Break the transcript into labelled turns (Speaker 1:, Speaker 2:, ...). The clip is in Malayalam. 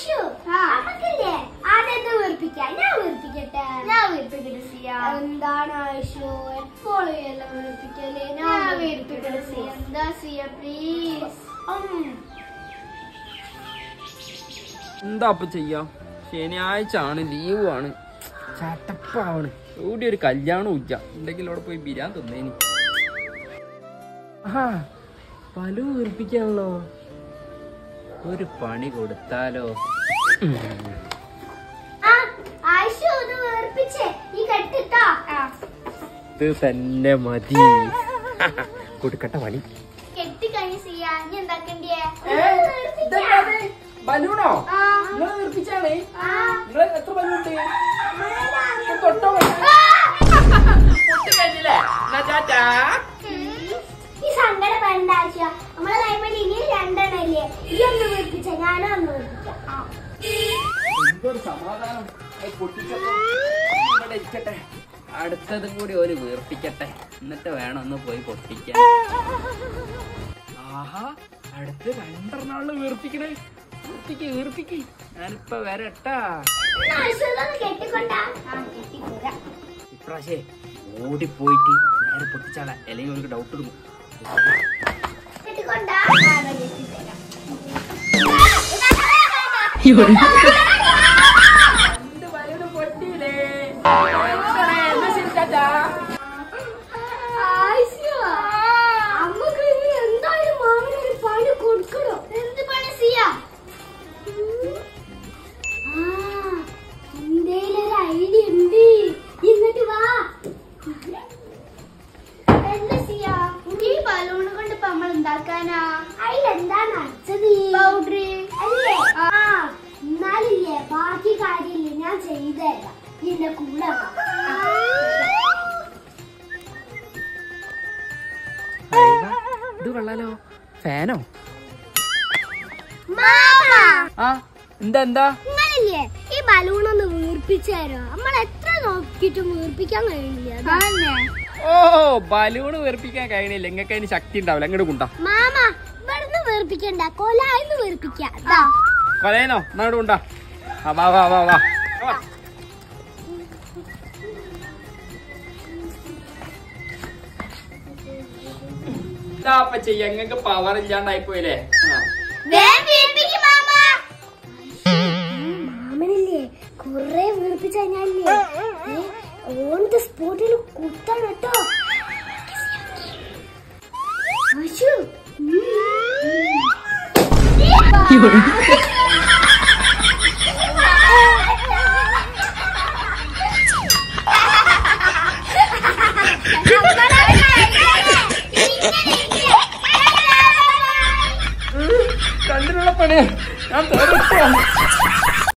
Speaker 1: ആയിഷു നമുക്കില്ലേ ആദ്യത്തെ വീർപ്പിക്കാം ഞാൻ വീർപ്പിക്കട്ടെ
Speaker 2: ഞാൻ വീർപ്പിക്കട്ടെ സിയ
Speaker 1: എന്താണ് ആയിഷു എപ്പോഴും എല്ലാം വീർപ്പിക്കല്ലേ
Speaker 2: ഞാൻ വീർപ്പിക്കട്ടെ സിയ എന്താ സിയ പ്ലീസ്
Speaker 3: എന്താ അപ്പൊ ചെയ്യാ ശനിയാഴ്ച ആണ് ലീവ് ആണ് ചട്ടപ്പാവാണ് ഇവിടെ ഒരു കല്യാണവും ഇല്ല ഉണ്ടെങ്കിൽ അവിടെ പോയി ബിരാൻ തിന്നേനി ആ പലു വീർപ്പിക്കാണല്ലോ ഒരു പണി കൊടുത്താലോ
Speaker 1: ആ ആയിഷു ഇത് വീർപ്പിച്ചേ ഈ കെട്ടിട്ടോ
Speaker 3: ഇത് തന്നെ മതി കൊടുക്കട്ടെ പണി
Speaker 2: കെട്ടി കഴിഞ്ഞ് സിയ ഇനി എന്താക്കണ്ടേ
Speaker 3: ബലൂണോ
Speaker 1: ആ.
Speaker 3: നിങ്ങൾ വീർപ്പിച്ചാണേ
Speaker 1: ആ.
Speaker 3: നിങ്ങൾ എത്ര ബലൂണ്ട്
Speaker 1: മേലാണ്.
Speaker 3: തൊട്ടോ കഴിഞ്ഞില്ലേ
Speaker 1: ഈ സങ്കടം വേണ്ട ആയിഷ നമ്മളെ കൈമേൽ ഇനി രണ്ടെണ്ണല്ലേ ഈ ഒന്ന് വീർപ്പിച്ച ഞാനും ഒന്ന് വീർപ്പിക്കാം ആ.
Speaker 3: എന്തൊരു സമാധാനം അത് പൊട്ടിച്ചപ്പോ ഇവിടെ ഇരിക്കട്ടെ അടുത്തതും കൂടി ഒരു വീർപ്പിക്കട്ടെ എന്നിട്ട് വേണം ഒന്ന് പോയി പൊട്ടിക്കാൻ ആഹാ അടുത്ത് രണ്ടെണ്ണാള് വീർപ്പിക്കണേ വീർപ്പിക്ക് വീർപ്പിക്ക് ഞാനിപ്പോ വരട്ടാ
Speaker 1: എന്നാ ആയിഷു ഇതൊന്ന് കെട്ടിക്കൊണ്ടാ ആ കെട്ടിക്കൂരാ
Speaker 3: ഇപ്രാവശ്യേ ഓടിപ്പോയിട്ട് നേരെ പൊട്ടിച്ചാളെ അല്ലെങ്കിൽ ഒരു ഡൗട്ട് എടുക്കും
Speaker 1: കെട്ടിക്കൊണ്ടാ ആ ഞാൻ കെട്ടിത്തരാം
Speaker 3: രണ്ട് വലുത് പൊട്ടിയില്ലേ
Speaker 1: ആയിഷു അമ്മക്ക് ഇനി എന്തായാലും മാമനൊരു പണി കൊടുക്കണോ
Speaker 2: എന്ത് പണി സിയ
Speaker 1: എന്തേലൊരു ഐഡിയ ഉണ്ട് ഇങ്ങോട്ട് വാ
Speaker 2: എന്താ സിയ ഈ ബലൂൺ കൊണ്ട് ഇപ്പൊ നമ്മൾ എന്താക്കാനാ
Speaker 1: അതിലെന്താ നച്ചത്
Speaker 2: പൗഡർ
Speaker 1: അല്ലേ ആ എന്നാലില്ലേ ബാക്കി കാര്യമില്ല ഞാൻ ചെയ്തുതരാം എന്റെ കൂടെ വാ.
Speaker 3: ഇത് കൊള്ളാലോ ഫാനോ
Speaker 1: മാമ
Speaker 3: ആ എന്താ എന്താ
Speaker 1: നിങ്ങളില്ലേ ഈ ബലൂൺ ഒന്ന് വീർപ്പിച്ചു തരോ നമ്മൾ എത്ര നോക്കിയിട്ടും വീർപ്പിക്കാൻ കഴിയില്ല അതാ.
Speaker 3: ഓ ബലൂണ് വീർപ്പിക്കാൻ കഴിയണില്ല നിങ്ങൾക്ക് അതിന് ശക്തി ഉണ്ടാവില്ല അങ്ങോട്ട് കൊണ്ടാ
Speaker 1: മാമ ഇവിടുന്ന് വീർപ്പിക്കണ്ട കൊലായിന്ന് വീർപ്പിക്കാം ദാ.
Speaker 3: കൊലയനോ എന്നാട് കൊണ്ടാ ആ വാ വാ വാ വാ വാ. ഇതാ അപ്പൊ ചെയ്യാ നിങ്ങൾക്ക് പവർ ഇല്ലാണ്ടായി പോയില്ലേ
Speaker 2: വേഗം വീർപ്പിക്ക് മാമ
Speaker 1: മാമനില്ലേ കൊറേ വീർപ്പിച്ചു കഴിഞ്ഞാലേ ഓൺ ദ സ്പോട്ടിൽ കുത്താണ് കേട്ടോ അശു
Speaker 3: കണ്ടിട്ടുള്ള പണി ഞാൻ തോന്നിട്ടോ